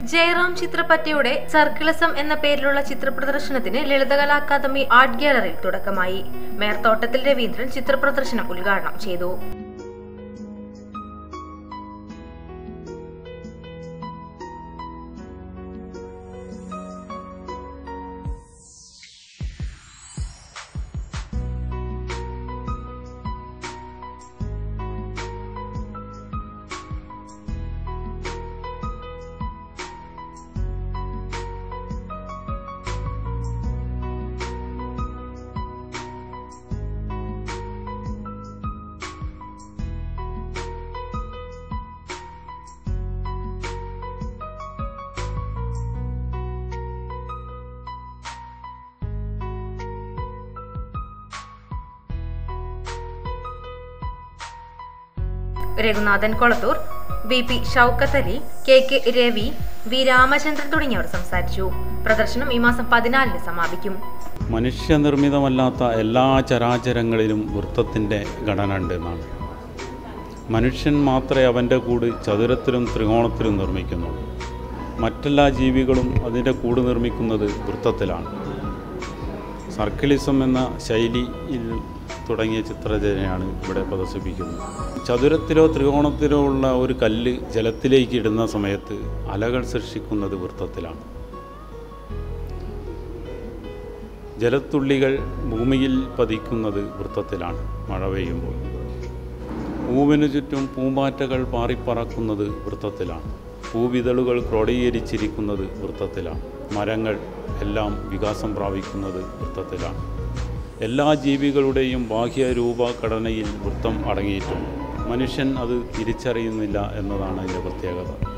Jayaram ചിത്രപ്പറ്റയുടെ circlism എന്ന പേരിലുള്ള ചിത്രപ്രദർശനത്തിന് ലളിതകലാ അക്കാദമി ആർട്ട് ഗ്യാലറിയിൽ തുടക്കമായി മേയർ തോട്ടത്തിൽ രവീന്ദ്രൻ ചിത്രപ്രദർശനം ഉദ്ഘാടനം ചെയ്തു Raghunathan Kolathur V P Shoukath Ali K K Ravi V Ramachandran തുടങ്ങിയവർ സംസാരിച്ചു പ്രദർശനം ഈ മാസം പതിനാലിന് സമാപിക്കും മനുഷ്യനിർമ്മിതമല്ലാത്ത എല്ലാ ചരാചരങ്ങളിലും വൃത്തത്തിൻ്റെ ഘടന ഉണ്ട് എന്നാണ് മനുഷ്യൻ മാത്രമേ അവൻ്റെ കൂട് ചതുരത്തിലും ത്രികോണത്തിലും നിർമ്മിക്കുന്നുള്ളൂ മറ്റെല്ലാ ജീവികളും അതിൻ്റെ കൂട് നിർമ്മിക്കുന്നത് വൃത്തത്തിലാണ് സർക്കിളിസം എന്ന ശൈലിയിൽ തുടങ്ങിയ ചിത്രരചനയാണ് ഇവിടെ പ്രദർശിപ്പിക്കുന്നത് ചതുരത്തിലോ ത്രികോണത്തിലോ ഉള്ള ഒരു കല്ല് ജലത്തിലേക്ക് ഇടുന്ന സമയത്ത് അലകൾ സൃഷ്ടിക്കുന്നത് വൃത്തത്തിലാണ് ജലത്തുള്ളികൾ ഭൂമിയിൽ പതിക്കുന്നത് വൃത്തത്തിലാണ് മഴ പെയ്യുമ്പോൾ പൂവിനു ചുറ്റും പൂമ്പാറ്റകൾ പാറിപ്പറക്കുന്നത് വൃത്തത്തിലാണ് പൂവിതളുകൾ ക്രോഡീകരിച്ചിരിക്കുന്നത് വൃത്തത്തിലാണ് മരങ്ങൾ എല്ലാം വികാസം പ്രാപിക്കുന്നത് വൃത്തത്തിലാണ് എല്ലാ ജീവികളുടെയും ബാഹ്യ രൂപഘടനയിൽ വൃത്തം അടങ്ങിയിട്ടുണ്ട് മനുഷ്യൻ അത് തിരിച്ചറിയുന്നില്ല എന്നതാണ് അതിൻ്റെ പ്രത്യേകത